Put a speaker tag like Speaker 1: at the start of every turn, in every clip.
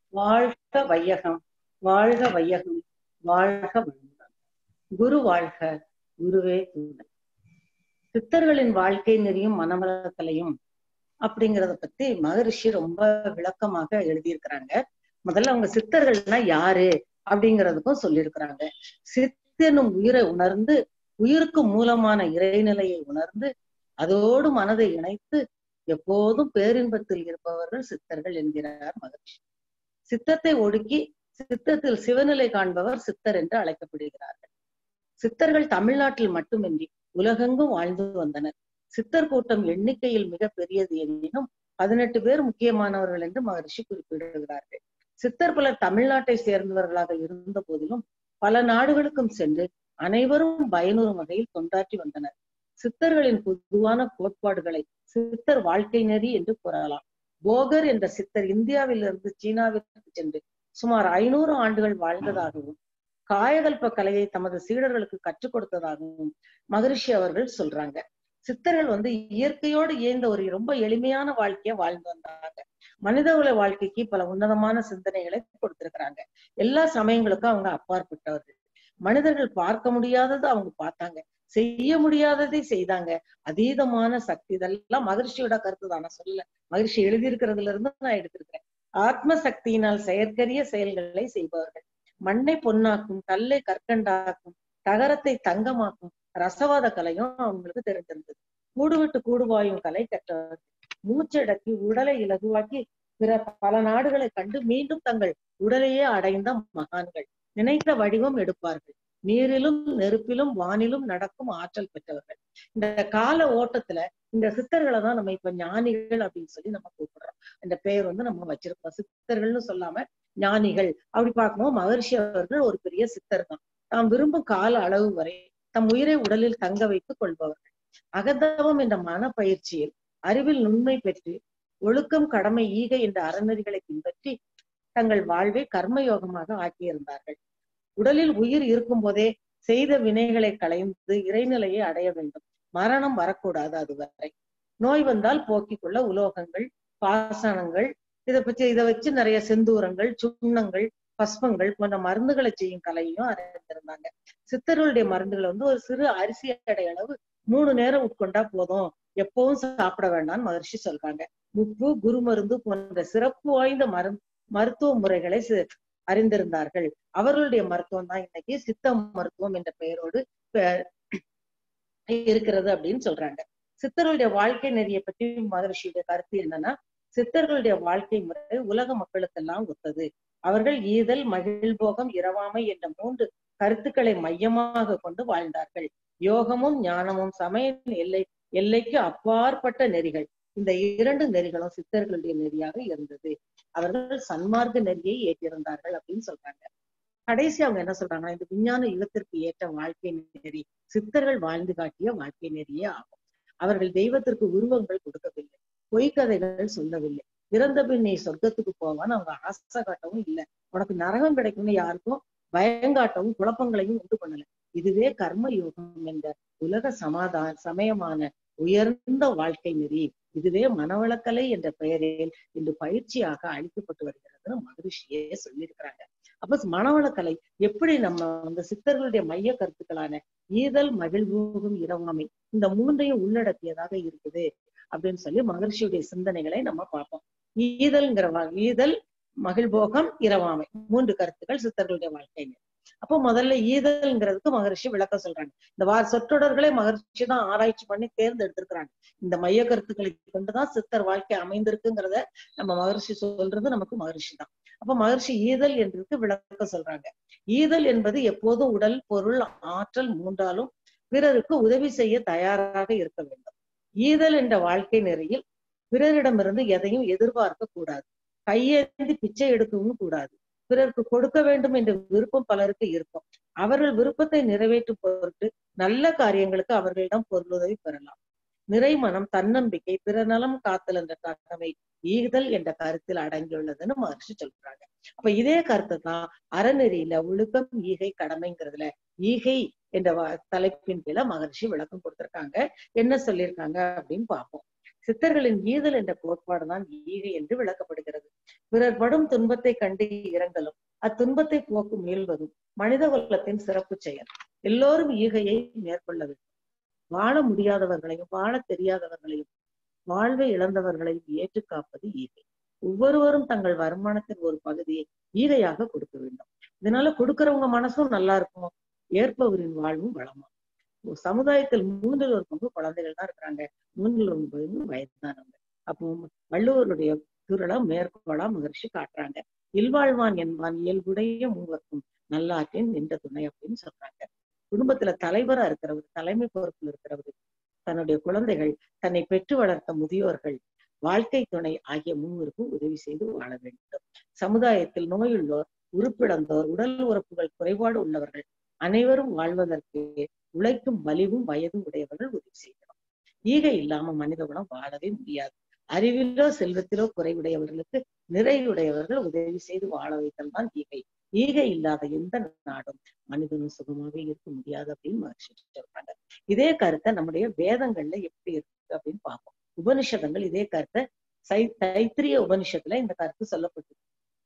Speaker 1: வாழ்க வையகம் வாழ்க வையகம் வாழ்க வளமுடன் குரு வாழ்க குருவே துணை சித்தர்களின் வாழ்க்கை நெறியும் மனவளக்கலையும் அப்படிங்கறத பத்தி மகரிஷி ரொம்ப விளக்கமாக எழுதியிருக்கிறாங்க முதல்ல அவங்க சித்தர்கள்னா யாரு அப்படிங்கிறதுக்கும் சொல்லியிருக்கிறாங்க சித்தனும் உயிரை உணர்ந்து உயிருக்கு மூலமான இறைநிலையை உணர்ந்து அதோடு மனதை இணைத்து எப்போதும் பேரின்பத்தில் இருப்பவர்கள் சித்தர்கள் என்கிறார் மகரிஷி சித்தத்தை ஒடுக்கி சித்தத்தில் சிவநிலை காண்பவர் சித்தர் என்று அழைக்கப்படுகிறார்கள் சித்தர்கள் தமிழ்நாட்டில் மட்டுமின்றி உலகெங்கும் வாழ்ந்து வந்தனர் சித்தர் கூட்டம் எண்ணிக்கையில் மிக பெரியது எனினும் பதினெட்டு பேர் முக்கியமானவர்கள் என்று மகரிஷி குறிப்பிடுகிறார்கள் சித்தர் பலர் தமிழ்நாட்டை சேர்ந்தவர்களாக இருந்த போதிலும் பல நாடுகளுக்கும் சென்று அனைவரும் பயனுறும் வகையில் தொண்டாற்றி வந்தனர் சித்தர்களின் பொதுவான கோட்பாடுகளை சித்தர் வாழ்க்கை நெறி என்று கூறலாம் போகர் என்ற சித்தர் இந்தியாவிலிருந்து சீனாவிற்கு சென்று சுமார் ஐநூறு ஆண்டுகள் வாழ்ந்ததாகவும் காயகல்ப கலையை தமது சீடர்களுக்கு கற்றுக் கொடுத்ததாகவும் மகரிஷி அவர்கள் சொல்றாங்க சித்தர்கள் வந்து இயற்கையோடு இயந்த ஒரு ரொம்ப எளிமையான வாழ்க்கைய வாழ்ந்து வந்தாங்க மனிதகுல வாழ்க்கைக்கு பல உன்னதமான சிந்தனைகளை கொடுத்திருக்கிறாங்க எல்லா சமயங்களுக்கும் அவங்க அப்பாற்பட்டவர்கள் மனிதர்கள் பார்க்க முடியாதது அவங்க பார்த்தாங்க செய்ய முடியாததை செய்தாங்க அதீதமான சக்தி இதெல்லாம் மகிழ்ச்சியோட கருத்து தான் நான் சொல்லல மகிழ்ச்சி எழுதியிருக்கிறதுல இருந்து நான் எடுத்திருக்கிறேன் ஆத்ம சக்தியினால் செயற்கரிய செயல்களை செய்பவர்கள் மண்ணை பொன்னாக்கும் கல்லை கற்கண்டாக்கும் தகரத்தை தங்கமாக்கும் ரசவாத கலையும் அவங்களுக்கு தெரிஞ்சிருந்தது கூடு விட்டு கூடுவாயும் கலை கற்றவர்கள் மூச்சடக்கி உடலை இலகுவாக்கி பிற பல நாடுகளை கண்டு மீண்டும் தங்கள் உடலையே அடைந்த மகான்கள் நினைத்த வடிவம் எடுப்பார்கள் நீரிலும் நெருப்பிலும் வானிலும் நடக்கும் ஆற்றல் பெற்றவர்கள் இந்த கால ஓட்டத்துல இந்த சித்தர்களை தான் நம்ம இப்ப ஞானிகள் அப்படின்னு சொல்லி நம்ம கூப்பிடுறோம் இந்த பெயர் வந்து நம்ம வச்சிருக்கோம் சித்தர்கள்னு சொல்லாம ஞானிகள் அப்படி பார்க்கும்போது மகர்ஷி அவர்கள் ஒரு பெரிய சித்தர் தான் தாம் விரும்பும் கால அளவு வரை தம் உயிரை உடலில் தங்க வைத்துக் கொள்பவர்கள் அகதவம் என்ற மன பயிற்சியில் அறிவில் நுண்மை பெற்று ஒழுக்கம் கடமை ஈகை என்ற அறநெறிகளை பின்பற்றி தங்கள் வாழ்வை கர்மயோகமாக ஆக்கியிருந்தார்கள் உடலில் உயிர் இருக்கும் போதே செய்த வினைகளை களைந்து இறைநிலையை அடைய வேண்டும் மரணம் வரக்கூடாது அதுவரை நோய் வந்தால் போக்கிக் கொள்ள உலோகங்கள் பாசனங்கள் இதை பற்றி இதை வச்சு நிறைய செந்தூரங்கள் சுண்ணங்கள் பஸ்பங்கள் போன்ற மருந்துகளை செய்யும் கலையும் அறிந்திருந்தாங்க சித்தர்களுடைய மருந்துகள் வந்து ஒரு சிறு அரிசி அடை அளவு மூணு நேரம் உட்கொண்டா போதும் எப்பவும் சாப்பிட வேண்டாம்னு மகர்ஷி சொல்றாங்க உப்பு குரு மருந்து போன்ற சிறப்பு வாய்ந்த மரு மருத்துவ முறைகளை அறிந்திருந்தார்கள் அவர்களுடைய மருத்துவம் தான் இன்னைக்கு சித்த மருத்துவம் என்ற பெயரோடு இருக்கிறது அப்படின்னு சொல்றாங்க சித்தர்களுடைய வாழ்க்கை நெறியை பற்றி மகரிஷியுடைய கருத்து என்னன்னா சித்தர்களுடைய வாழ்க்கை முறை உலக மக்களுக்கெல்லாம் ஒத்தது அவர்கள் ஈதல் மகிழ்போகம் இரவாமை என்ற மூன்று கருத்துக்களை மையமாக கொண்டு வாழ்ந்தார்கள் யோகமும் ஞானமும் சமய எல்லை எல்லைக்கு அப்பாற்பட்ட நெறிகள் இந்த இரண்டு நெறிகளும் சித்தர்களுடைய நெறியாக இருந்தது அவர்கள் சன்மார்க்க நெறியை ஏற்றிருந்தார்கள் அப்படின்னு சொல்றாங்க கடைசி அவங்க என்ன சொல்றாங்கன்னா இந்த விஞ்ஞான யுகத்திற்கு ஏற்ற வாழ்க்கை நெறி சித்தர்கள் வாழ்ந்து காட்டிய வாழ்க்கை நெறியே ஆகும் அவர்கள் தெய்வத்திற்கு உருவங்கள் கொடுக்கவில்லை பொய்க்கதைகள் சொல்லவில்லை இறந்த பின் நீ சொர்க்கத்துக்கு போவான்னு அவங்க ஆசை காட்டவும் இல்லை உனக்கு நரகம் கிடைக்கும்னு யாருக்கும் பயங்காட்டவும் குழப்பங்களையும் உண்டு பண்ணல இதுவே கர்ம யோகம் என்ற உலக சமாதான சமயமான உயர்ந்த வாழ்க்கை நெறி இதுவே மனவளக்கலை என்ற பெயரில் இன்று பயிற்சியாக அளிக்கப்பட்டு வருகிறதுன்னு மகரிஷியே சொல்லியிருக்கிறாங்க அப்ப மனவளக்கலை எப்படி நம்ம வந்து சித்தர்களுடைய மைய கருத்துக்களான ஈதல் மகிழ்வோகம் இரவாமை இந்த மூன்றையும் உள்ளடக்கியதாக இருக்குது அப்படின்னு சொல்லி மகர்ஷியுடைய சிந்தனைகளை நம்ம பார்ப்போம் ஈதல்ங்கிற ஈதல் மகிழ்போகம் இரவாமை மூன்று கருத்துக்கள் சித்தர்களுடைய வாழ்க்கை அப்போ முதல்ல ஈதல்ங்கிறதுக்கு மகரிஷி விளக்கம் சொல்றாங்க இந்த வா சொற்றொடர்களை மகரிஷி தான் ஆராய்ச்சி பண்ணி தேர்ந்தெடுத்திருக்கிறாங்க இந்த மைய கருத்துக்களை கொண்டுதான் சித்தர் வாழ்க்கை அமைந்திருக்குங்கிறத நம்ம மகரிஷி சொல்றது நமக்கு மகரிஷி தான் அப்ப மகர்ஷி ஈதல் என்றதுக்கு விளக்கம் சொல்றாங்க ஈதல் என்பது எப்போதும் உடல் பொருள் ஆற்றல் மூன்றாலும் பிறருக்கு உதவி செய்ய தயாராக இருக்க வேண்டும் ஈதல் என்ற வாழ்க்கை நெறியில் பிறரிடமிருந்து எதையும் எதிர்பார்க்க கூடாது கையேந்தி பிச்சை எடுக்கவும் கூடாது பிறருக்கு கொடுக்க வேண்டும் என்ற விருப்பம் பலருக்கு இருக்கும் அவர்கள் விருப்பத்தை நிறைவேற்றும் பொருட்டு நல்ல காரியங்களுக்கு அவர்களிடம் பொருளுதவி பெறலாம் நிறைமனம் தன்னம்பிக்கை பிறநலம் காத்தல் என்ற தகமை ஈகுதல் என்ற கருத்தில் அடங்கியுள்ளதுன்னு மகர்ஷி சொல்றாங்க அப்ப இதே கருத்து தான் அறநெறியில ஒழுக்கம் ஈகை கடமைங்கிறதுல ஈகை என்ற தலைப்பின் கீழ மகர்ஷி விளக்கம் கொடுத்திருக்காங்க என்ன சொல்லியிருக்காங்க அப்படின்னு பார்ப்போம் சித்தர்களின் ஈதல் என்ற கோட்பாடுதான் ஈகை என்று விளக்கப்படுகிறது பிறர் படும் துன்பத்தை கண்டு இறங்கலும் அத்துன்பத்தை போக்கு மீள்வதும் மனித குலத்தின் சிறப்பு செயல் எல்லோரும் ஈகையை மேற்கொள்ள வேண்டும் வாழ முடியாதவர்களையும் வாழ தெரியாதவர்களையும் வாழ்வை இழந்தவர்களையும் ஏற்று காப்பது ஈகை ஒவ்வொருவரும் தங்கள் வருமானத்தின் ஒரு பகுதியை ஈகையாக கொடுக்க வேண்டும் இதனால கொடுக்கறவங்க மனசும் நல்லா இருக்கும் ஏற்பவரின் வாழ்வும் வளமா சமுதாயத்தில் மூன்றில் ஒரு பங்கு குழந்தைகள் தான் இருக்கிறாங்க மூன்றில் ஒரு பங்கு வயதானவங்க அப்போ வள்ளுவருடைய குரலா மேற்கோளா மகிழ்ச்சி காட்டுறாங்க இல்வாழ்வான் என்பான் இயல்புடைய மூவர்க்கும் நல்லாற்றின் நின்ற துணை அப்படின்னு சொல்றாங்க குடும்பத்துல தலைவரா இருக்கிறவர் தலைமை பொறுப்பில் இருக்கிறவர் தன்னுடைய குழந்தைகள் தன்னை பெற்று வளர்த்த முதியோர்கள் வாழ்க்கை துணை ஆகிய மூவருக்கும் உதவி செய்து வாழ வேண்டும் சமுதாயத்தில் நோயுள்ளோர் உறுப்பிழந்தோர் உடல் உறுப்புகள் குறைபாடு உள்ளவர்கள் அனைவரும் வாழ்வதற்கு உழைக்கும் வலிவும் வயதும் உடையவர்கள் உதவி செய்யணும் ஈகை இல்லாம மனித குலம் வாழவே முடியாது அறிவிலோ செல்வத்திலோ குறைவுடையவர்களுக்கு நிறைவுடையவர்கள் உதவி செய்து வாழ வைத்தல் தான் ஈகை ஈகை இல்லாத எந்த நாடும் மனிதனும் சுகமாவே இருக்க முடியாது அப்படின்னு மகிழ்ச்சி சொல்றாங்க இதே கருத்தை நம்முடைய வேதங்கள்ல எப்படி இருக்கு அப்படின்னு பார்ப்போம் உபனிஷதங்கள் இதே கருத்தை சை தைத்திரிய உபனிஷத்துல இந்த கருத்து சொல்லப்பட்டிருக்கு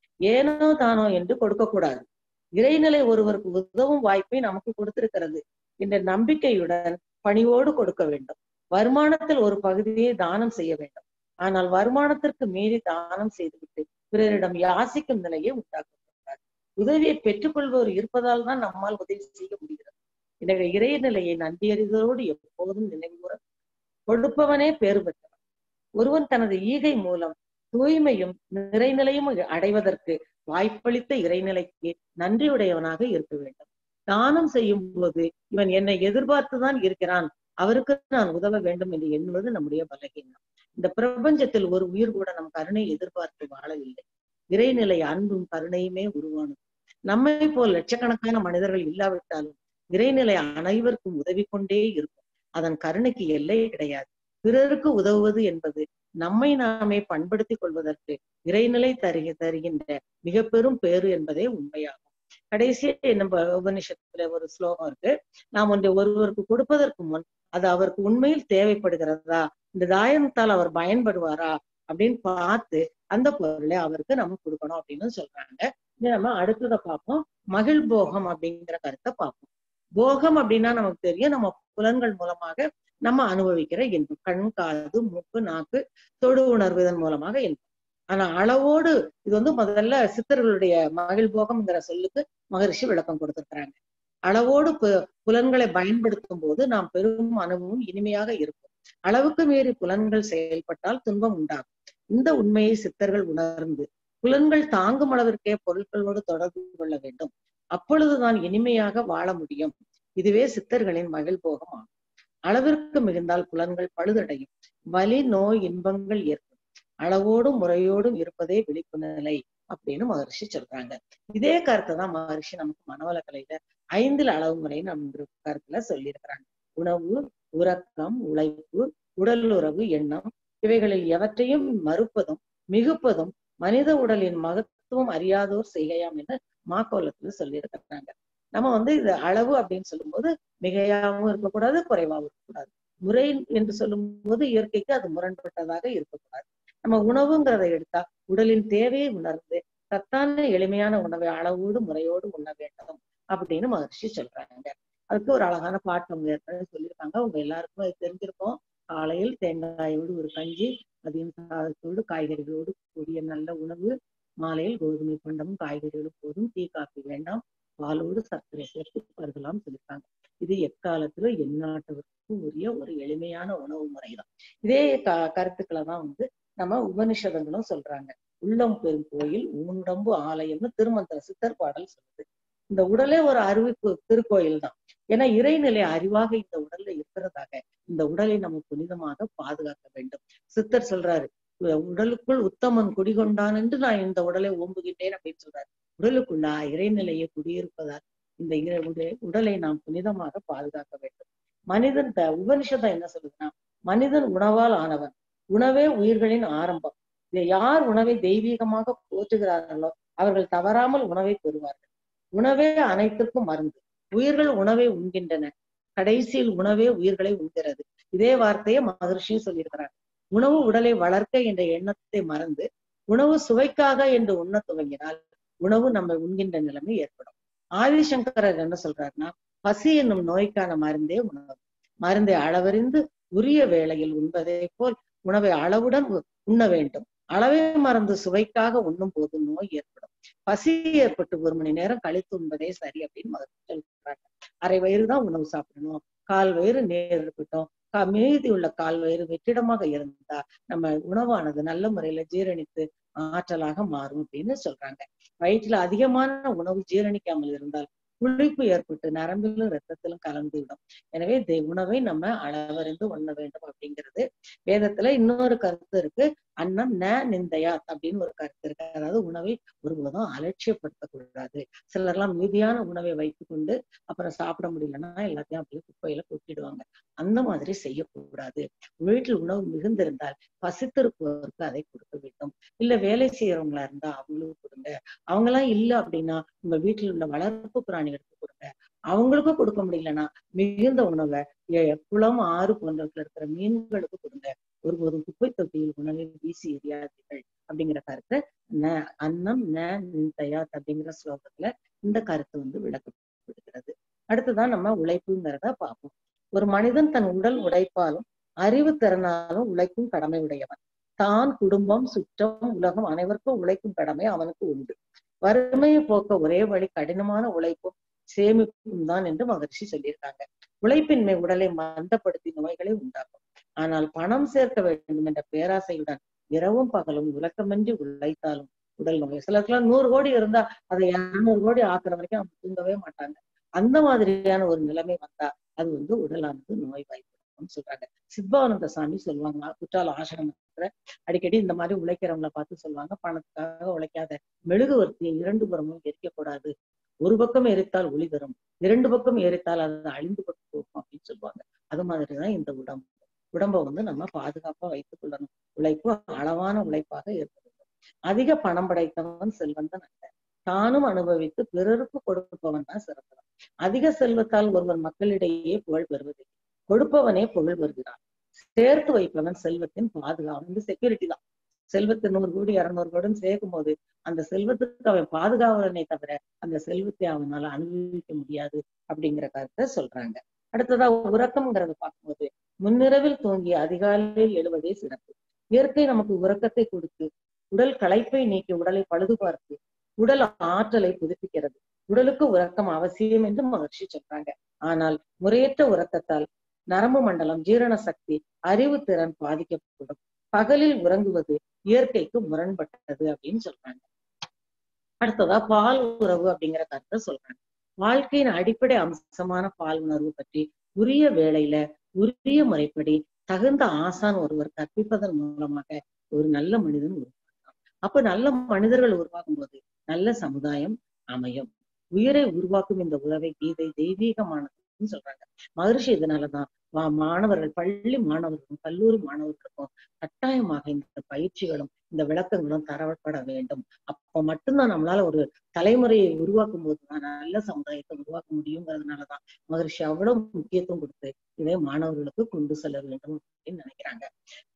Speaker 1: ஏனோ தானோ என்று கொடுக்க கூடாது இறைநிலை ஒருவருக்கு உதவும் வாய்ப்பை நமக்கு கொடுத்திருக்கிறது என்ற நம்பிக்கையுடன் பணிவோடு கொடுக்க வேண்டும் வருமானத்தில் ஒரு பகுதியை தானம் செய்ய வேண்டும் ஆனால் வருமானத்திற்கு மீறி தானம் செய்துவிட்டு பிறரிடம் யாசிக்கும் நிலையை உண்டாக்கக்கூடாது உதவியை பெற்றுக்கொள்வோர் இருப்பதால் தான் நம்மால் உதவி செய்ய முடிகிறது எனவே இறைநிலையை நன்றியறிதலோடு எப்போதும் நினைவுகூற கொடுப்பவனே பேறு பெற்றவன் ஒருவன் தனது ஈகை மூலம் தூய்மையும் நிறைநிலையும் அடைவதற்கு வாய்ப்பளித்த இறைநிலைக்கு நன்றியுடையவனாக இருக்க வேண்டும் தானம் செய்யும் போது இவன் என்னை எதிர்பார்த்துதான் இருக்கிறான் அவருக்கு நான் உதவ வேண்டும் என்று எண்ணுவது நம்முடைய பலகீனம் இந்த பிரபஞ்சத்தில் ஒரு உயிர் கூட நம் கருணை எதிர்பார்த்து வாழவில்லை இறைநிலை அன்பும் கருணையுமே உருவானது நம்மை போல் லட்சக்கணக்கான மனிதர்கள் இல்லாவிட்டாலும் இறைநிலை அனைவருக்கும் உதவி கொண்டே இருக்கும் அதன் கருணைக்கு எல்லை கிடையாது பிறருக்கு உதவுவது என்பது நம்மை நாமே பண்படுத்திக் கொள்வதற்கு இறைநிலை தருக தருகின்ற மிக பெரும் பேரு என்பதே உண்மையாகும் கடைசியா நம்ம உபனிஷத்துல ஒரு ஸ்லோகம் இருக்கு நாம் ஒன்றை ஒருவருக்கு கொடுப்பதற்கு முன் அது அவருக்கு உண்மையில் தேவைப்படுகிறதா இந்த தாயனத்தால் அவர் பயன்படுவாரா அப்படின்னு பார்த்து அந்த பொருளை அவருக்கு நம்ம கொடுக்கணும் அப்படின்னு சொல்றாங்க நம்ம அடுத்ததை பார்ப்போம் மகிழ் போகம் அப்படிங்கிற கருத்தை பார்ப்போம் போகம் அப்படின்னா நமக்கு தெரியும் நம்ம புலன்கள் மூலமாக நம்ம அனுபவிக்கிற இன்பம் கண் காது மூக்கு நாக்கு தொடு உணர்வு இதன் மூலமாக இன்பம் ஆனா அளவோடு இது வந்து முதல்ல சித்தர்களுடைய மகிழ் போகம்ங்கிற சொல்லுக்கு மகரிஷி விளக்கம் கொடுத்திருக்கிறாங்க அளவோடு புலன்களை பயன்படுத்தும் போது நாம் பெரும் அனுபவம் இனிமையாக இருக்கும் அளவுக்கு மீறி புலன்கள் செயல்பட்டால் துன்பம் உண்டாகும் இந்த உண்மையை சித்தர்கள் உணர்ந்து புலன்கள் தாங்கும் அளவிற்கே பொருட்களோடு தொடர்பு கொள்ள வேண்டும் அப்பொழுதுதான் இனிமையாக வாழ முடியும் இதுவே சித்தர்களின் மகிழ் போகம் ஆகும் அளவிற்கு மிகுந்தால் புலன்கள் பழுதடையும் வலி நோய் இன்பங்கள் ஏற்படும் அளவோடும் முறையோடும் இருப்பதே விழிப்பு நிலை அப்படின்னு மகர்ஷி சொல்றாங்க இதே கருத்தை தான் மகர்ஷி நமக்கு மனவள கலையில ஐந்தில் அளவு முறை நம்ம கருத்துல சொல்லியிருக்கிறாங்க உணவு உறக்கம் உழைப்பு உடல் உறவு எண்ணம் இவைகளில் எவற்றையும் மறுப்பதும் மிகுப்பதும் மனித உடலின் மகத்துவம் அறியாதோர் செய்கையாம் என்று மாக்கோலத்துல சொல்லியிருக்கிறாங்க நம்ம வந்து இது அளவு அப்படின்னு சொல்லும்போது மிகையாகவும் இருக்கக்கூடாது குறைவாகவும் இருக்கக்கூடாது முறை என்று சொல்லும் போது இயற்கைக்கு அது முரண்பட்டதாக இருக்கக்கூடாது நம்ம உணவுங்கிறத எடுத்தா உடலின் தேவையை உணர்ந்து சத்தான எளிமையான உணவை அளவோடு முறையோடு உண்ண வேண்டும் அப்படின்னு மகர்ஷி சொல்றாங்க அதுக்கு ஒரு அழகான பாட்டு அவங்க ஏற்கனவே சொல்லியிருக்காங்க அவங்க எல்லாருக்கும் அது தெரிஞ்சிருக்கும் காலையில் தேங்காயோடு ஒரு கஞ்சி மதியம் சாதத்தோடு காய்கறிகளோடு கூடிய நல்ல உணவு மாலையில் கோதுமை பண்டமும் காய்கறிகளும் போதும் டீ காஃபி வேண்டாம் பாலோடு சர்க்கரை சேர்த்து பருகலாம் சொல்லியிருக்காங்க இது எக்காலத்துல எந்நாட்டவருக்கும் உரிய ஒரு எளிமையான உணவு முறைதான் இதே க கருத்துக்களை தான் வந்து நம்ம உபனிஷதங்களும் சொல்றாங்க உள்ளம் பெரும் கோயில் உடம்பு ஆலயம்னு திருமந்திர சித்தர் பாடல் சொல்லுது இந்த உடலே ஒரு அறிவிப்பு திருக்கோயில் தான் ஏன்னா இறைநிலை அறிவாக இந்த உடல்ல இருக்கிறதாக இந்த உடலை நம்ம புனிதமாக பாதுகாக்க வேண்டும் சித்தர் சொல்றாரு உடலுக்குள் உத்தமன் குடிகொண்டான் என்று நான் இந்த உடலை ஓம்புகின்றேன் அப்படின்னு சொல்றாரு உடலுக்குள்ளா இறைநிலையை குடியிருப்பதால் இந்த உடலை நாம் புனிதமாக பாதுகாக்க வேண்டும் மனிதன் உபனிஷதம் என்ன சொல்லுதுன்னா மனிதன் உணவால் ஆனவன் உணவே உயிர்களின் ஆரம்பம் இதை யார் உணவை தெய்வீகமாக போற்றுகிறார்களோ அவர்கள் தவறாமல் உணவை பெறுவார்கள் உணவே அனைத்திற்கும் மருந்து உயிர்கள் உணவை உண்கின்றன கடைசியில் உணவே உயிர்களை உண்கிறது இதே வார்த்தையை மகர்ஷியும் சொல்லியிருக்கிறாங்க உணவு உடலை வளர்க்க என்ற எண்ணத்தை மறந்து உணவு சுவைக்காக என்று உண்ண துவங்கினால் உணவு நம்ம உண்கின்ற நிலைமை ஏற்படும் ஆதிசங்கரர் என்ன சொல்றாருன்னா பசி என்னும் நோய்க்கான மருந்தே உணவு மருந்தை அளவறிந்து உரிய வேளையில் உண்பதை போல் உணவை அளவுடன் உண்ண வேண்டும் அளவை மறந்து சுவைக்காக உண்ணும் போது நோய் ஏற்படும் பசி ஏற்பட்டு ஒரு மணி நேரம் கழித்து உண்பதே சரி அப்படின்னு சொல்றாங்க அரை வயிறு தான் உணவு சாப்பிடணும் கால் வயிறு நேர் இருக்கட்டும் மீதி உள்ள கால் வயிறு வெற்றிடமாக இருந்தா நம்ம உணவானது நல்ல முறையில ஜீரணித்து ஆற்றலாக மாறும் அப்படின்னு சொல்றாங்க வயிற்றுல அதிகமான உணவு ஜீரணிக்காமல் இருந்தால் புளிப்பு ஏற்பட்டு நரம்பிலும் ரத்தத்திலும் கலந்து விடும் எனவே இந்த உணவை நம்ம அளவறிந்து உண்ண வேண்டும் அப்படிங்கிறது வேதத்துல இன்னொரு கருத்து இருக்கு அன்னம் ந நிந்தையா அப்படின்னு ஒரு கருத்து இருக்கு அதாவது உணவை ஒருபோதும் அலட்சியப்படுத்தக்கூடாது சிலர்லாம் மீதியான உணவை வைத்து கொண்டு அப்புறம் சாப்பிட முடியலன்னா எல்லாத்தையும் அப்படியே குப்பையில கொட்டிடுவாங்க அந்த மாதிரி செய்யக்கூடாது வீட்டில் உணவு மிகுந்திருந்தால் பசித்திருப்பவருக்கு அதை கொடுக்க வேண்டும் இல்ல வேலை செய்யறவங்களா இருந்தா அவங்களுக்கு கொடுங்க அவங்க எல்லாம் இல்ல அப்படின்னா உங்க வீட்டில் உள்ள வளர்ப்பு பிராணிகளுக்கு கொடுங்க அவங்களுக்கும் கொடுக்க முடியலன்னா மிகுந்த உணவை குளம் ஆறு போன்றவற்றில் இருக்கிற மீன்களுக்கு கொடுங்க ஒருபோதும் குப்பை தொட்டியில் உணவை வீசி எறியாதீர்கள் அப்படிங்கிற கருத்தை ந அன்னம் ந நிந்தயாத் அப்படிங்கிற ஸ்லோகத்துல இந்த கருத்து வந்து விளக்கப்படுகிறது அடுத்துதான் நம்ம உழைப்புங்கிறத பார்ப்போம் ஒரு மனிதன் தன் உடல் உழைப்பாலும் அறிவு திறனாலும் உழைக்கும் கடமை உடையவன் தான் குடும்பம் சுற்றம் உலகம் அனைவருக்கும் உழைக்கும் கடமை அவனுக்கு உண்டு வறுமையை போக்க ஒரே வழி கடினமான உழைப்பும் சேமிப்பும் தான் என்று மகர்ஷி சொல்லியிருக்காங்க உழைப்பின்மை உடலை மந்தப்படுத்தி நோய்களை உண்டாக்கும் ஆனால் பணம் சேர்க்க வேண்டும் என்ற பேராசையுடன் இரவும் பகலும் உலக்கமின்றி உழைத்தாலும் உடல் நோய் சிலருக்குலாம் நூறு கோடி இருந்தா அதை இருநூறு கோடி ஆக்குற வரைக்கும் அவங்க தூங்கவே மாட்டாங்க அந்த மாதிரியான ஒரு நிலைமை வந்தா அது வந்து உடலானது நோய் வாய்ப்பு சொல்றாங்க சித்பானந்த சாமி சொல்லுவாங்க குற்றால ஆசிரமத்துல அடிக்கடி இந்த மாதிரி உழைக்கிறவங்கள பார்த்து சொல்லுவாங்க பணத்துக்காக உழைக்காத மெழுகுவர்த்தியை இரண்டு புறமும் எரிக்கக்கூடாது ஒரு பக்கம் எரித்தால் ஒளி தரும் இரண்டு பக்கம் எரித்தால் அது அழிந்து கொண்டு போகும் அப்படின்னு சொல்லுவாங்க அது மாதிரிதான் இந்த உடம்பு உடம்ப வந்து நம்ம பாதுகாப்பா வைத்துக் கொள்ளணும் உழைப்பு அளவான உழைப்பாக இருக்க வேண்டும் அதிக பணம் படைத்தவன் செல்வந்தன் அல்ல தானும் அனுபவித்து பிறருக்கு கொடுப்பவன் தான் சிறந்தவன் அதிக செல்வத்தால் ஒருவர் மக்களிடையே புகழ் பெறுவதில்லை கொடுப்பவனே புகழ் பெறுகிறான் சேர்த்து வைப்பவன் செல்வத்தின் பாதுகாப்பு வந்து செக்யூரிட்டி தான் செல்வத்தை நூறு கோடி இருநூறு கோடின்னு சேர்க்கும் போது அந்த செல்வத்துக்கு அவன் பாதுகாவலனை தவிர அந்த செல்வத்தை அவனால அனுபவிக்க முடியாது அப்படிங்கிற கருத்தை சொல்றாங்க அடுத்ததா உறக்கம்ங்கிறத பார்க்கும்போது முன்னிரவில் தூங்கி அதிகாலையில் எழுவதே சிறப்பு இயற்கை நமக்கு உறக்கத்தை கொடுத்து உடல் களைப்பை நீக்கி உடலை பழுது பார்த்து உடல் ஆற்றலை புதுப்பிக்கிறது உடலுக்கு உறக்கம் அவசியம் என்று மகிழ்ச்சி சொல்றாங்க ஆனால் முறையற்ற உறக்கத்தால் நரம்பு மண்டலம் ஜீரண சக்தி அறிவு திறன் பாதிக்கப்படும் பகலில் உறங்குவது இயற்கைக்கு முரண்பட்டது அப்படின்னு சொல்றாங்க அடுத்ததா பால் உறவு அப்படிங்கிற கருத்தை சொல்றாங்க வாழ்க்கையின் அடிப்படை அம்சமான பால் உணர்வு பற்றி உரிய வேளையில உரிய முறைப்படி தகுந்த ஆசான் ஒருவர் கற்பிப்பதன் மூலமாக ஒரு நல்ல மனிதன் உருவாக்கலாம் அப்ப நல்ல மனிதர்கள் உருவாக்கும் போது நல்ல சமுதாயம் அமையும் உயிரை உருவாக்கும் இந்த உறவை கீதை தெய்வீகமானதுன்னு சொல்றாங்க மகர்ஷி இதனாலதான் மாணவர்கள் பள்ளி மாணவர்களுக்கும் கல்லூரி மாணவர்களுக்கும் கட்டாயமாக இந்த பயிற்சிகளும் இந்த விளக்கங்களும் தரப்பட வேண்டும் அப்ப மட்டும்தான் நம்மளால ஒரு தலைமுறையை உருவாக்கும் போதுதான் நல்ல சமுதாயத்தை உருவாக்க முடியுங்கிறதுனாலதான் மகர்ஷி அவ்வளவு முக்கியத்துவம் கொடுத்து இதை மாணவர்களுக்கு கொண்டு செல்ல வேண்டும் அப்படின்னு நினைக்கிறாங்க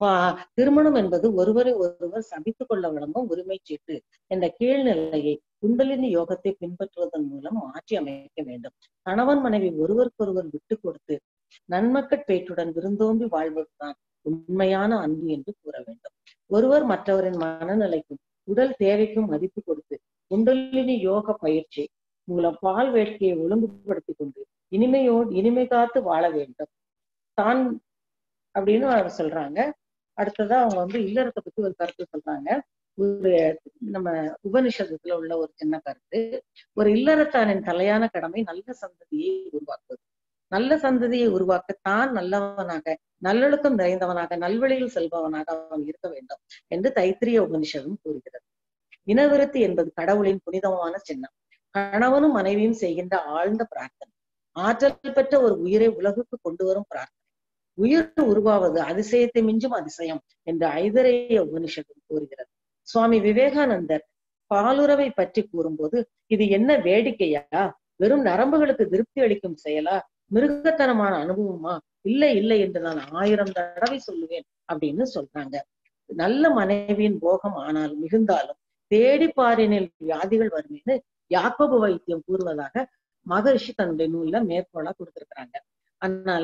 Speaker 1: திருமணம் என்பது ஒருவரை ஒருவர் சபித்துக் கொள்ள வழங்கும் உரிமை சீட்டு என்ற கீழ்நிலையை குண்டலினி யோகத்தை பின்பற்றுவதன் மூலம் மாற்றி அமைக்க வேண்டும் கணவன் மனைவி ஒருவருக்கொருவர் விட்டு கொடுத்து நன்மக்கட்பேற்றுடன் விருந்தோம்பி வாழ்வதுதான் உண்மையான அன்பு என்று கூற வேண்டும் ஒருவர் மற்றவரின் மனநிலைக்கும் உடல் தேவைக்கும் மதிப்பு கொடுத்து குண்டலினி யோக பயிற்சி மூலம் பால் வேட்கையை ஒழுங்குபடுத்தி கொண்டு இனிமையோடு இனிமை காத்து வாழ வேண்டும் தான் அப்படின்னு அவர் சொல்றாங்க அடுத்ததா அவங்க வந்து இல்லறத்தை பத்தி ஒரு கருத்து சொல்றாங்க ஒரு நம்ம உபனிஷத்துல உள்ள ஒரு சின்ன கருத்து ஒரு இல்லறத்தானின் தலையான கடமை நல்ல சந்ததியை உருவாக்குவது நல்ல சந்ததியை உருவாக்க தான் நல்லவனாக நல்லொழுக்கம் நிறைந்தவனாக நல்வழியில் செல்பவனாக அவன் இருக்க வேண்டும் என்று தைத்திரிய உபனிஷதம் கூறுகிறது இனவிருத்தி என்பது கடவுளின் புனிதமான சின்னம் கணவனும் மனைவியும் செய்கின்ற ஆழ்ந்த பிரார்த்தனை ஆற்றல் பெற்ற ஒரு உயிரை உலகுக்கு கொண்டு வரும் பிரார்த்தனை உயிர் உருவாவது அதிசயத்தை மிஞ்சும் அதிசயம் என்று ஐதரேய உபனிஷதம் கூறுகிறது சுவாமி விவேகானந்தர் பாலுறவை பற்றி கூறும்போது இது என்ன வேடிக்கையா வெறும் நரம்புகளுக்கு திருப்தி அளிக்கும் செயலா மிருகத்தனமான அனுபவமா இல்லை இல்லை என்று நான் ஆயிரம் தடவை சொல்லுவேன் அப்படின்னு சொல்றாங்க நல்ல மனைவியின் போகம் ஆனால் மிகுந்தாலும் தேடி பாரினில் வியாதிகள் வரும்னு யாக்கோபு வைத்தியம் கூறுவதாக மகரிஷி தன்னுடைய நூல்ல மேற்கோளா கொடுத்திருக்கிறாங்க அதனால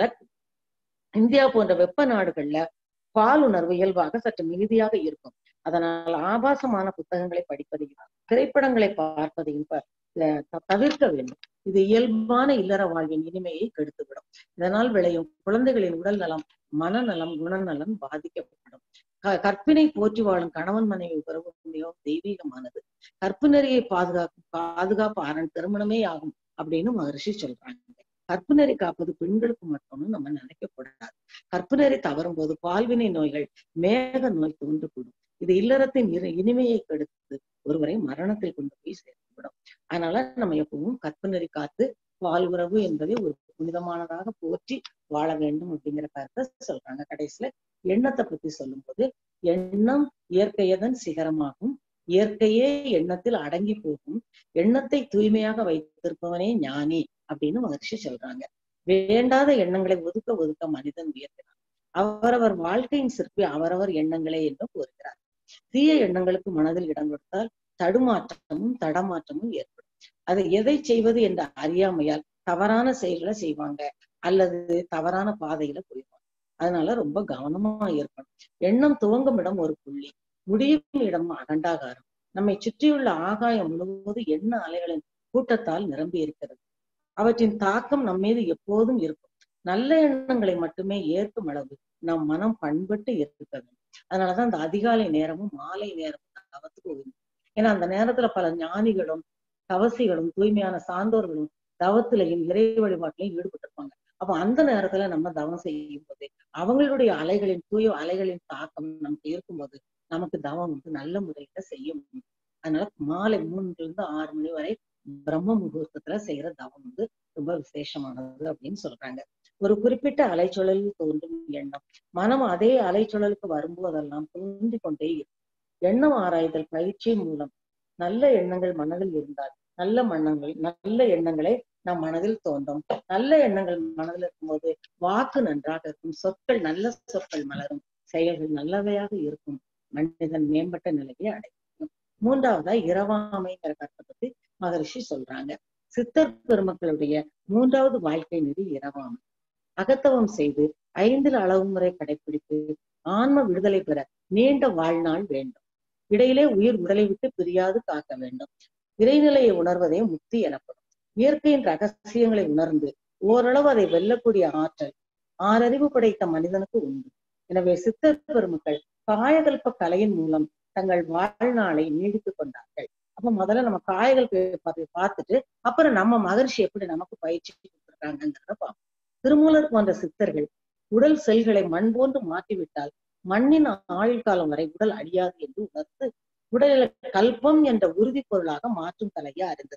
Speaker 1: இந்தியா போன்ற வெப்ப நாடுகள்ல பாலுணர்வு இயல்பாக சற்று மிகுதியாக இருக்கும் அதனால் ஆபாசமான புத்தகங்களை படிப்பதையும் திரைப்படங்களை பார்ப்பதையும் ப- அஹ் த- தவிர்க்க வேண்டும் இது இயல்பான இல்லற வாழ்வின் இனிமையை கெடுத்துவிடும் இதனால் விளையும் குழந்தைகளின் உடல் நலம் மனநலம் குணநலம் பாதிக்கப்படும் க- கற்பினை போற்றி வாழும் கணவன் மனைவி உறவு மிகவும் தெய்வீகமானது கற்பு நெறியை பாதுகாக்கும் பாதுகாப்பு அரண் திருமணமே ஆகும் அப்படின்னு மகரிஷி சொல்றாங்க கற்பு நெறி காப்பது பெண்களுக்கு மட்டும்னு நம்ம நினைக்க கூடாது கற்பு நெறி தவறும் போது பால்வினை நோய்கள் மேக நோய் தோன்றக்கூடும் இது இல்லறத்தின் இரு இனிமையை கெடுத்து ஒருவரை மரணத்தில் கொண்டு போய் சேர்த்துவிடும் அதனால நம்ம எப்பவும் கற்பு நெறி காத்து பால் உறவு என்பதை ஒரு புனிதமானதாக போற்றி வாழ வேண்டும் அப்படிங்கிற கருத்தை சொல்றாங்க கடைசியில எண்ணத்தை பத்தி சொல்லும்போது எண்ணம் இயற்கையதன் சிகரமாகும் இயற்கையே எண்ணத்தில் அடங்கி போகும் எண்ணத்தை தூய்மையாக வைத்திருப்பவனே ஞானி அப்படின்னு மகர்ஷி சொல்றாங்க வேண்டாத எண்ணங்களை ஒதுக்க ஒதுக்க மனிதன் உயர்கிறான் அவரவர் வாழ்க்கையின் சிற்பி அவரவர் எண்ணங்களே என்று கூறுகிறார் தீய எண்ணங்களுக்கு மனதில் இடம் கொடுத்தால் தடுமாற்றமும் தடமாற்றமும் ஏற்படும் அதை எதை செய்வது என்ற அறியாமையால் தவறான செயல்களை செய்வாங்க அல்லது தவறான பாதையில போயிடுவாங்க அதனால ரொம்ப கவனமா இருக்கணும் எண்ணம் துவங்கும் இடம் ஒரு புள்ளி முடியும் இடம் அகண்டாகாரம் நம்மை சுற்றியுள்ள ஆகாயம் முழுவதும் எண்ண அலைகளின் கூட்டத்தால் நிரம்பி இருக்கிறது அவற்றின் தாக்கம் நம் மீது எப்போதும் இருக்கும் நல்ல எண்ணங்களை மட்டுமே ஏற்கும் அளவு நம் மனம் பண்பட்டு இருக்க வேண்டும் அதனாலதான் அந்த அதிகாலை நேரமும் மாலை நேரமும் தவத்துக்கு உதவும் ஏன்னா அந்த நேரத்துல பல ஞானிகளும் தவசிகளும் தூய்மையான சான்றோர்களும் தவத்திலையும் இறை வழிபாட்டிலையும் ஈடுபட்டிருப்பாங்க அப்ப அந்த நேரத்துல நம்ம தவம் செய்யும் போது அவங்களுடைய அலைகளின் தூய அலைகளின் தாக்கம் நமக்கு இருக்கும்போது நமக்கு தவம் வந்து நல்ல முறையில செய்ய முடியும் அதனால மாலை மூணுல இருந்து ஆறு மணி வரை பிரம்ம முகூர்த்தத்துல செய்யற தவம் வந்து ரொம்ப விசேஷமானது அப்படின்னு சொல்றாங்க ஒரு குறிப்பிட்ட அலைச்சூழலில் தோன்றும் எண்ணம் மனம் அதே அலைச்சூழலுக்கு வரும்போதெல்லாம் தோன்றிக் கொண்டே இருக்கும் எண்ணம் ஆராய்தல் பயிற்சியின் மூலம் நல்ல எண்ணங்கள் மனதில் இருந்தால் நல்ல மன்னங்கள் நல்ல எண்ணங்களே நம் மனதில் தோன்றும் நல்ல எண்ணங்கள் மனதில் இருக்கும்போது வாக்கு நன்றாக இருக்கும் சொற்கள் நல்ல சொற்கள் மலரும் செயல்கள் நல்லவையாக இருக்கும் மனிதன் மேம்பட்ட நிலையை அடையும் மூன்றாவதா இரவாமைங்கிற கருத்தை பத்தி மகரிஷி சொல்றாங்க சித்தர் பெருமக்களுடைய மூன்றாவது வாழ்க்கை நெறி இரவாமை அகத்தவம் செய்து ஐந்தில் அளவு முறை கடைபிடித்து ஆன்ம விடுதலை பெற நீண்ட வாழ்நாள் வேண்டும் இடையிலே உயிர் உடலை விட்டு பிரியாது காக்க வேண்டும் இறைநிலையை உணர்வதே முக்தி எனப்படும் இயற்கையின் ரகசியங்களை உணர்ந்து ஓரளவு அதை வெல்லக்கூடிய ஆற்றல் ஆறறிவு படைத்த மனிதனுக்கு உண்டு எனவே சித்தர் பெருமக்கள் காயகல்ப கலையின் மூலம் தங்கள் வாழ்நாளை நீடித்துக் கொண்டார்கள் அப்ப முதல்ல நம்ம காயகல்ப பார்த்துட்டு அப்புறம் நம்ம மகர்ஷி எப்படி நமக்கு பயிற்சி கொடுத்துருக்காங்கிறத பார்ப்போம் திருமூலர் போன்ற சித்தர்கள் உடல் செல்களை மண் போன்று மாற்றிவிட்டால் மண்ணின் ஆயுள் காலம் வரை உடல் அழியாது என்று உணர்ந்து உடலில் கல்பம் என்ற உறுதி பொருளாக மாற்றும் கலையை அறிந்தது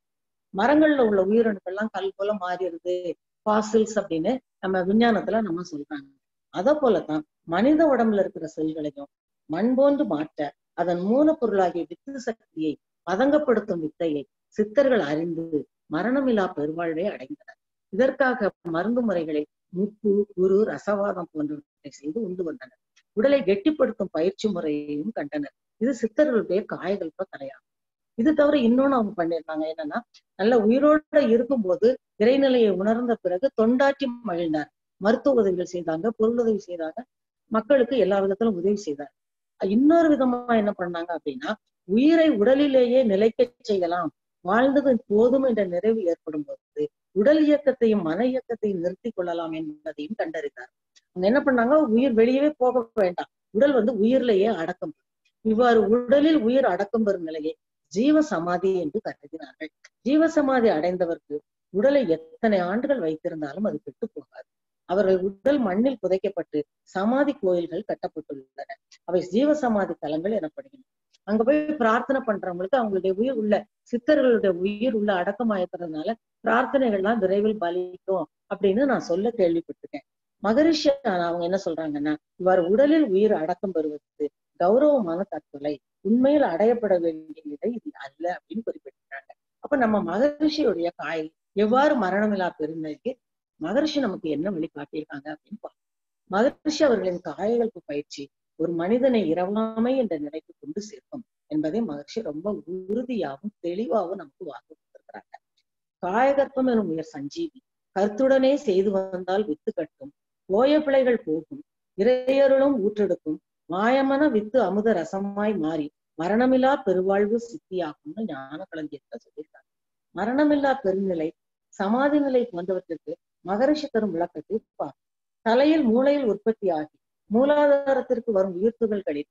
Speaker 1: மரங்கள்ல உள்ள உயிரணுக்கள்லாம் கல் போல மாறிடுது பாசில்ஸ் அப்படின்னு நம்ம விஞ்ஞானத்துல நம்ம சொல்றாங்க அத போலதான் மனித உடம்புல இருக்கிற செல்களையும் மண் போன்று மாற்ற அதன் மூலப்பொருளாகிய வித்து சக்தியை பதங்கப்படுத்தும் வித்தையை சித்தர்கள் அறிந்து மரணமில்லா பெருவாழ்வை அடைந்தனர் இதற்காக மருந்து முறைகளை முப்பு குரு ரசவாதம் போன்றவற்றை செய்து உண்டு வந்தனர் உடலை கெட்டிப்படுத்தும் பயிற்சி முறையையும் கண்டனர் இது சித்தர்களுடைய காயகல்ப கலையாகும் இது தவிர இன்னொன்னு அவங்க பண்ணியிருந்தாங்க என்னன்னா நல்ல உயிரோட இருக்கும்போது இறைநிலையை உணர்ந்த பிறகு தொண்டாற்றி மகிழ்ந்தார் மருத்துவ உதவிகள் செய்தாங்க பொருளுதவி செய்தாங்க மக்களுக்கு எல்லா விதத்திலும் உதவி செய்தார் இன்னொரு விதமா என்ன பண்ணாங்க அப்படின்னா உயிரை உடலிலேயே நிலைக்க செய்யலாம் வாழ்ந்தது போதும் என்ற நிறைவு ஏற்படும் போது உடல் இயக்கத்தையும் மன இயக்கத்தையும் நிறுத்தி கொள்ளலாம் என்பதையும் கண்டறிந்தார் அவங்க என்ன பண்ணாங்க உயிர் வெளியவே போக வேண்டாம் உடல் வந்து உயிரிலேயே அடக்கம் பெறும். இவ்வாறு உடலில் உயிர் அடக்கம் பெறும் நிலையை ஜீவ சமாதி என்று கருதினார்கள் ஜீவ சமாதி அடைந்தவருக்கு உடலை எத்தனை ஆண்டுகள் வைத்திருந்தாலும் அது கெட்டு போகாது அவர்கள் உடல் மண்ணில் புதைக்கப்பட்டு சமாதி கோயில்கள் கட்டப்பட்டுள்ளன அவை ஜீவ சமாதி தலங்கள் எனப்படுகின்றன அங்க போய் பிரார்த்தனை பண்றவங்களுக்கு அவங்களுடைய உயிர் உள்ள சித்தர்களுடைய உயிர் உள்ள அடக்கமாயிருக்கிறதுனால பிரார்த்தனைகள்லாம் விரைவில் பலிக்கும் அப்படின்னு நான் சொல்ல கேள்விப்பட்டிருக்கேன் மகரிஷி அவங்க என்ன சொல்றாங்கன்னா இவ்வாறு உடலில் உயிர் அடக்கம் பெறுவது கௌரவமான தற்கொலை உண்மையில் அடையப்பட வேண்டிய நிலை இது அல்ல அப்படின்னு குறிப்பிட்டிருக்காங்க அப்ப நம்ம மகரிஷியுடைய காய் எவ்வாறு மரணமில்லா பெருநிலைக்கு மகர்ஷி நமக்கு என்ன வழி காட்டியிருக்காங்க அப்படின்னு பார்ப்போம் மகர்ஷி அவர்களின் காயகல்ப பயிற்சி ஒரு மனிதனை இரவாமை என்ற நிலைக்கு கொண்டு சேர்க்கும் என்பதை மகர்ஷி ரொம்ப உறுதியாகவும் தெளிவாகவும் நமக்கு வாக்கு கொடுத்திருக்கிறாங்க காயகற்பம் எனும் உயர் சஞ்சீவி கருத்துடனே செய்து வந்தால் வித்து கட்டும் போய பிழைகள் போகும் இறையருளும் ஊற்றெடுக்கும் மாயமன வித்து அமுத ரசமாய் மாறி மரணமில்லா பெருவாழ்வு சித்தியாகும்னு ஞான கலந்தியத்துல சொல்லியிருக்காங்க மரணமில்லா பெருநிலை சமாதி நிலை போன்றவற்றிற்கு மகரிஷி தரும் விளக்கத்தை பார் தலையில் மூளையில் உற்பத்தி ஆகி மூலாதாரத்திற்கு வரும் உயிர்த்துகள்களில்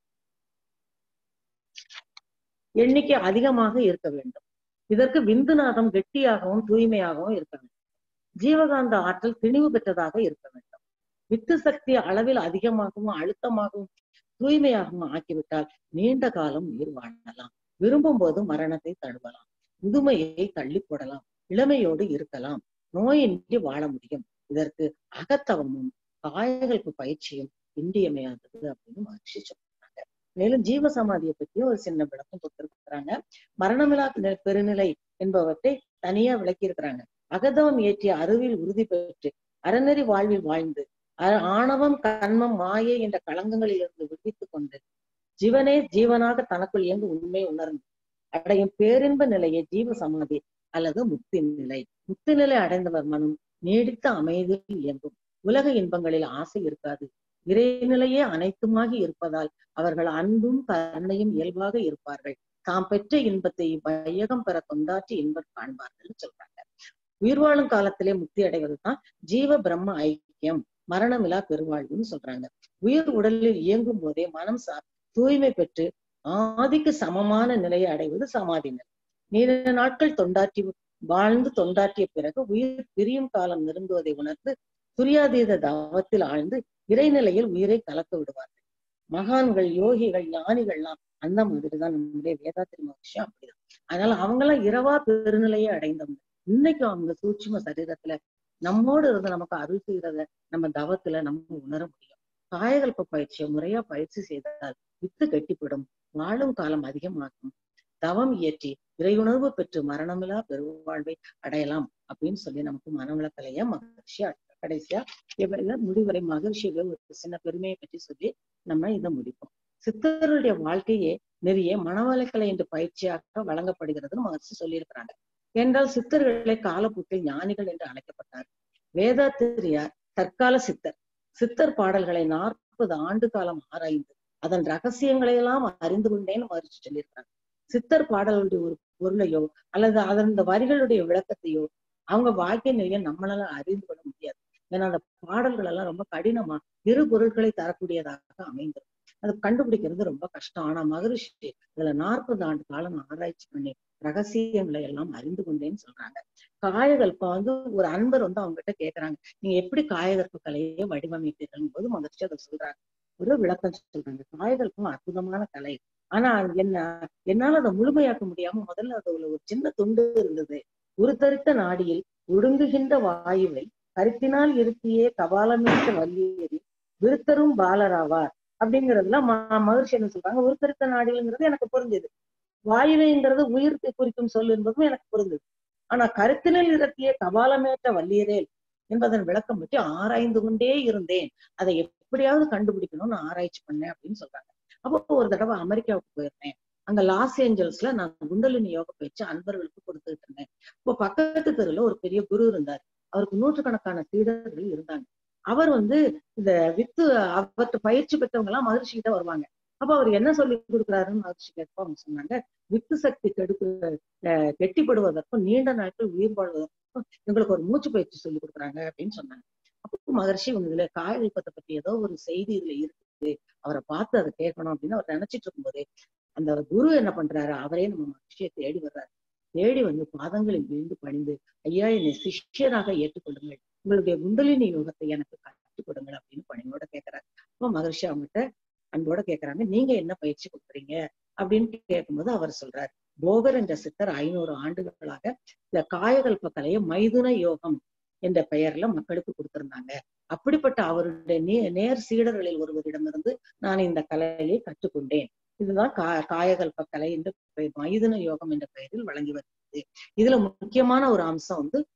Speaker 1: எண்ணிக்கை அதிகமாக இருக்க வேண்டும் இதற்கு விந்துநாதம் கெட்டியாகவும் தூய்மையாகவும் இருக்க வேண்டும் ஜீவகாந்த ஆற்றல் திணிவு பெற்றதாக இருக்க வேண்டும் வித்து சக்தி அளவில் அதிகமாகவும் அழுத்தமாகவும் தூய்மையாகவும் ஆக்கிவிட்டால் நீண்ட காலம் உயிர் வாழலாம் விரும்பும் போது மரணத்தை தழுவலாம் முதுமையை தள்ளி போடலாம் இளமையோடு இருக்கலாம் நோயின்றி வாழ முடியும் இதற்கு அகத்தவமும் காயங்களுக்கு பயிற்சியும் இன்றியமையாதது அப்படின்னு மகிழ்ச்சி சொல்றாங்க மேலும் ஜீவ சமாதியை பற்றியும் ஒரு சின்ன விளக்கம் கொடுத்திருக்கிறாங்க மரணமில்லா நி- பெருநிலை என்பவற்றை தனியா விளக்கி இருக்கிறாங்க அகதவம் இயற்றிய அருவில் உறுதி பெற்று அறநெறி வாழ்வில் வாழ்ந்து அ- ஆணவம் கண்மம் மாயை என்ற களங்கங்களில் இருந்து விடுவித்துக் கொண்டு ஜீவனே ஜீவனாக தனக்குள் இயங்கு உண்மை உணர்ந்து அடையும் பேரின்ப நிலையை ஜீவ சமாதி அல்லது முக்தி நிலை முக்தி நிலை அடைந்தவர் மனம் நீடித்த அமைதியில் இயங்கும் உலக இன்பங்களில் ஆசை இருக்காது இறைநிலையே அனைத்துமாகி இருப்பதால் அவர்கள் அன்பும் கருணையும் இயல்பாக இருப்பார்கள் தாம் பெற்ற இன்பத்தை வையகம் பெற தொண்டாற்றி இன்பம் காண்பார்கள் சொல்றாங்க உயிர் வாழும் காலத்திலே முக்தி அடைவதுதான் ஜீவ பிரம்ம ஐக்கியம் மரணமில்லா பெருவாழ்வுன்னு சொல்றாங்க உயிர் உடலில் இயங்கும் போதே மனம் சா தூய்மை பெற்று ஆதிக்கு சமமான நிலையை அடைவது சமாதி நிலை நீண்ட நாட்கள் தொண்டாற்றி வாழ்ந்து தொண்டாற்றிய பிறகு உயிர் பிரியும் காலம் நெருங்குவதை உணர்ந்து துரியாதீத தவத்தில் ஆழ்ந்து இறைநிலையில் உயிரை கலக்க விடுவார்கள் மகான்கள் யோகிகள் ஞானிகள்லாம் அந்த மாதிரிதான் நம்முடைய வேதாத்திரி மகிழ்ச்சி அப்படிதான் அதனால அவங்கெல்லாம் இரவா பெருநிலையை அடைந்தவங்க இன்னைக்கும் அவங்க சூட்சும சரீரத்துல நம்மோடு இருந்து நமக்கு அருள் செய்யறத நம்ம தவத்துல நம்ம உணர முடியும் காயகல்ப பயிற்சியை முறையா பயிற்சி செய்தால் வித்து கட்டிப்படும் வாழும் காலம் அதிகமாகும் தவம் இயற்றி இறையுணர்வு பெற்று மரணமில்லா பெருவாழ்வை அடையலாம் அப்படின்னு சொல்லி நமக்கு மனவளக்கலைய மகிழ்ச்சி கடைசியா இவ- இத முடிவரை மகிழ்ச்சியில ஒரு சின்ன பெருமையை பற்றி சொல்லி நம்ம இதை முடிப்போம் சித்தருடைய வாழ்க்கையே நெறிய மனவளக்கலை என்ற பயிற்சியாக வழங்கப்படுகிறதுன்னு மகிழ்ச்சி சொல்லியிருக்கிறாங்க என்றால் சித்தர்களை காலப்போக்கில் ஞானிகள் என்று அழைக்கப்பட்டார் வேதாத்திரியார் தற்கால சித்தர் சித்தர் பாடல்களை நாற்பது ஆண்டு காலம் ஆராய்ந்து அதன் ரகசியங்களை எல்லாம் அறிந்து கொண்டேன்னு மகிழ்ச்சி சொல்லியிருக்காங்க சித்தர் பாடலுடைய ஒரு பொருளையோ அல்லது அதன் இந்த வரிகளுடைய விளக்கத்தையோ அவங்க வாழ்க்கை நிலையை நம்மளால அறிந்து கொள்ள முடியாது ஏன்னா அந்த பாடல்கள் எல்லாம் ரொம்ப கடினமா இரு பொருட்களை தரக்கூடியதாக அமைந்திருக்கும் அது கண்டுபிடிக்கிறது ரொம்ப கஷ்டம் ஆனா மகரிஷி இதுல நாற்பது ஆண்டு காலம் ஆராய்ச்சி பண்ணி ரகசியங்களை எல்லாம் அறிந்து கொண்டேன்னு சொல்றாங்க காயகல்பம் வந்து ஒரு அன்பர் வந்து அவங்க கிட்ட கேக்குறாங்க நீங்க எப்படி காயகல்ப கலையை வடிவமைப்பீர்கள் போது மகிழ்ச்சி அதை சொல்றாங்க ஒரு விளக்கம் சொல்றாங்க காயகல்பம் அற்புதமான கலை ஆனா என்ன என்னால அதை முழுமையாக்க முடியாம முதல்ல அதுல ஒரு சின்ன துண்டு இருந்தது உருத்தரித்த நாடியில் ஒடுங்குகின்ற வாயுவை கருத்தினால் இருத்தியே கபாலமேற்ற வல்லியரி விருத்தரும் பாலராவார் அப்படிங்கறதுல ம- மகிழ்ச்சி என்ன சொல்றாங்க உருத்தரித்த நாடிகள்ங்கிறது எனக்கு புரிஞ்சது வாயுவைங்கிறது உயிர்க்கு குறிக்கும் சொல் என்பதும் எனக்கு புரிந்தது ஆனா கருத்தினில் இருத்திய கபாலமேற்ற வல்லியரேல் என்பதன் விளக்கம் பற்றி ஆராய்ந்து கொண்டே இருந்தேன் அதை எப்படியாவது கண்டுபிடிக்கணும்னு ஆராய்ச்சி பண்ணேன் அப்படின்னு சொல்றாங்க அப்போ ஒரு தடவை அமெரிக்காவுக்கு போயிருந்தேன் அங்க லாஸ் ஏஞ்சல்ஸ்ல நான் குண்டலினி யோக பயிற்சி அன்பர்களுக்கு கொடுத்துட்டு இருந்தேன் இப்போ பக்கத்து தெருல ஒரு பெரிய குரு இருந்தார் அவருக்கு நூற்றுக்கணக்கான சீடர்கள் இருந்தாங்க அவர் வந்து இந்த வித்து அவர்கிட்ட பயிற்சி பெற்றவங்க எல்லாம் மகிழ்ச்சி கிட்ட வருவாங்க அப்ப அவர் என்ன சொல்லி கொடுக்குறாருன்னு மகிழ்ச்சி கேட்ப அவங்க சொன்னாங்க வித்து சக்தி கெடுப்பு அஹ் கெட்டிப்படுவதற்கும் நீண்ட நாட்கள் உயிர் வாழ்வதற்கும் எங்களுக்கு ஒரு மூச்சு பயிற்சி சொல்லி கொடுக்குறாங்க அப்படின்னு சொன்னாங்க அப்போ மகர்ஷி இவங்க இதுல காயல்பத்தை பத்தி ஏதோ ஒரு செய்தி இதுல இருக்குது அவரை பார்த்து அதை கேட்கணும் அப்படின்னு அவர் நினைச்சிட்டு இருக்கும்போதே அந்த குரு என்ன பண்றாரு அவரே நம்ம மகிழ்ச்சியை தேடி வர்றாரு தேடி வந்து பாதங்களில் விழுந்து பணிந்து ஐயா என்னை சிஷ்யராக ஏற்றுக்கொள்ளுங்கள் உங்களுடைய குண்டலினி யோகத்தை எனக்கு கற்றுக் கொடுங்கள் அப்படின்னு பணியோட கேட்கிறாரு அப்போ மகர்ஷி அவங்ககிட்ட அன்போட கேட்கறாங்க நீங்க என்ன பயிற்சி கொடுக்குறீங்க அப்படின்னு கேட்கும்போது அவர் சொல்றாரு போகர் என்ற சித்தர் ஐநூறு ஆண்டுகளாக இந்த காயகல்ப கலையை மைதுன யோகம் என்ற பெயர்ல மக்களுக்கு கொடுத்திருந்தாங்க அப்படிப்பட்ட அவருடைய நே நேர் சீடர்களில் ஒருவரிடமிருந்து நான் இந்த கலையை கற்றுக்கொண்டேன் இதுதான் கா காயகல்ப கலை என்ற பெயர் மைதுன யோகம் என்ற பெயரில் வழங்கி வருகிறது இதுல முக்கியமான ஒரு அம்சம் வந்து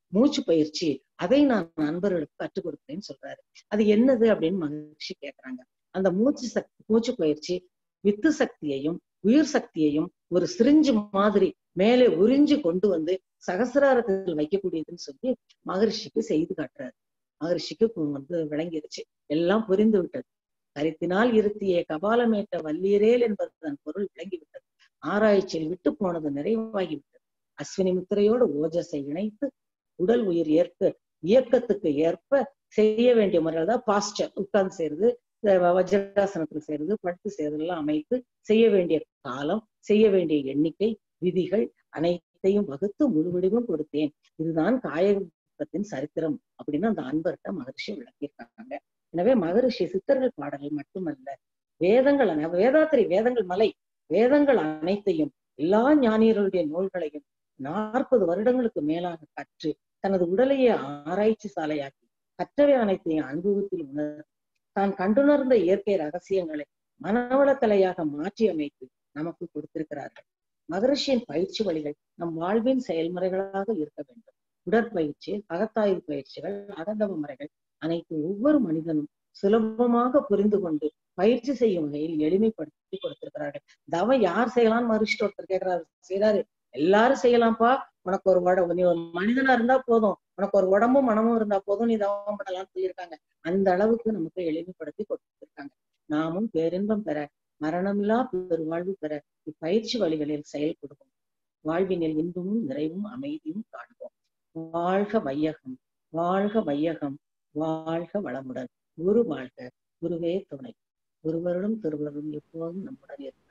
Speaker 1: மூச்சு பயிற்சி அதை நான் நண்பர்களுக்கு கற்றுக் கொடுக்கிறேன்னு சொல்றாரு அது என்னது அப்படின்னு மகிழ்ச்சி கேக்குறாங்க அந்த மூச்சு சக்தி மூச்சு பயிற்சி வித்து சக்தியையும் உயிர் சக்தியையும் ஒரு சிரிஞ்சு மாதிரி மேலே உறிஞ்சு கொண்டு வந்து சகசிராரத்தில் வைக்கக்கூடியதுன்னு சொல்லி மகரிஷிக்கு செய்து காட்டுறாரு மகரிஷிக்கு வந்து விளங்கிருச்சு எல்லாம் புரிந்து விட்டது கருத்தினால் இருத்திய கபாலமேட்ட வல்லீரேல் என்பது தன் பொருள் விளங்கிவிட்டது ஆராய்ச்சியில் விட்டு போனது நிறைவாகிவிட்டது அஸ்வினி முத்திரையோடு ஓஜஸை இணைத்து உடல் உயிர் ஏற்க இயக்கத்துக்கு ஏற்ப செய்ய வேண்டிய முறையில் தான் பாஸ்டர் உட்கார்ந்து செய்யறது வஜ்ராசனத்தில் செய்யறது படுத்து செய்யறது எல்லாம் அமைத்து செய்ய வேண்டிய காலம் செய்ய வேண்டிய எண்ணிக்கை விதிகள் அனைத்தையும் வகுத்து முழு வடிவம் கொடுத்தேன் இதுதான் காயகத்தின் சரித்திரம் அப்படின்னு அந்த அன்பர்கிட்ட மகரிஷி விளக்கியிருக்காங்க எனவே மகரிஷி சித்தர்கள் பாடல்கள் மட்டுமல்ல வேதங்கள் வேதாத்திரி வேதங்கள் மலை வேதங்கள் அனைத்தையும் எல்லா ஞானியர்களுடைய நூல்களையும் நாற்பது வருடங்களுக்கு மேலாக கற்று தனது உடலையே ஆராய்ச்சி சாலையாக்கி கற்றவை அனைத்தையும் அனுபவத்தில் உணர் தான் கண்டுணர்ந்த இயற்கை ரகசியங்களை மனவளக்கலையாக மாற்றி அமைத்து நமக்கு கொடுத்திருக்கிறார்கள் மகரிஷியின் பயிற்சி வழிகள் நம் வாழ்வின் செயல்முறைகளாக இருக்க வேண்டும் உடற்பயிற்சி அகத்தாய்வு பயிற்சிகள் அகந்தவ முறைகள் அனைத்து ஒவ்வொரு மனிதனும் சுலபமாக புரிந்து கொண்டு பயிற்சி செய்யும் வகையில் எளிமைப்படுத்தி கொடுத்திருக்கிறார்கள் தவம் யார் செய்யலாம்னு மறுச்சிட்டு ஒருத்தர் கேட்கிறாரு செய்யறாரு எல்லாரும் செய்யலாம்ப்பா உனக்கு ஒரு உடம்பு நீ ஒரு மனிதனா இருந்தா போதும் உனக்கு ஒரு உடம்பும் மனமும் இருந்தா போதும் நீ தவம் பண்ணலாம்னு சொல்லியிருக்காங்க அந்த அளவுக்கு நமக்கு எளிமைப்படுத்தி கொடுத்திருக்காங்க நாமும் பேரின்பம் பெற மரணமில்லா பெருவாழ்வு பெற இப்பயிற்சி வழிகளில் செயல்படுவோம் வாழ்வினில் இன்பமும் நிறைவும் அமைதியும் காண்போம் வாழ்க வையகம் வாழ்க வையகம் வாழ்க வளமுடன் குரு வாழ்க குருவே துணை ஒருவருடன் திருவருடன் எப்போதும் நம்முடன் இருக்கும்